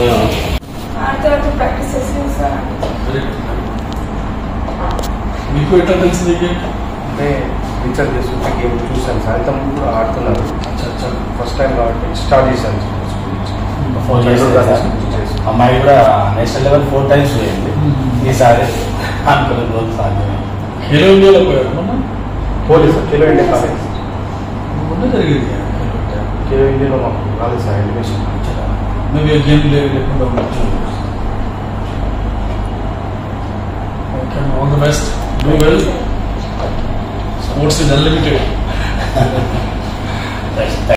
ఆడితే ఆడితే ప్రాక్టీస్ చేసి సార్ వెరీ గుడ్ మీకు ఎట్లా తెలిసింది గేమ్ అంటే రీఛార్జ్ చేస్తుంటే గేమ్ చూశాను సార్ ఇంత ముందు కూడా ఆడుతున్నారు అచ్చా అచ్చా ఫస్ట్ టైం కాబట్టి స్టార్ట్ చేశాను స్కూల్ నుంచి. Four years Nellore sir. నుంచి చేశాను. అమ్మాయి కూడా నేషనల్ లెవెల్ ఫోర్ టైమ్స్ పోయింది ఈసారి అనుకున్న రోజు సాధ్యమే ఖేలో ఇండియాలో పోయారు మొన్న police sir Khelo India college మొన్న జరిగింది ఖేలో ఇండియా కిలో ఇండియాలో మాకు రాలేదు సార్ ఎలివేషన్ మేబీ గేమ్ లేకుండా ఉండొచ్చు okay all the best do well sports is unlimited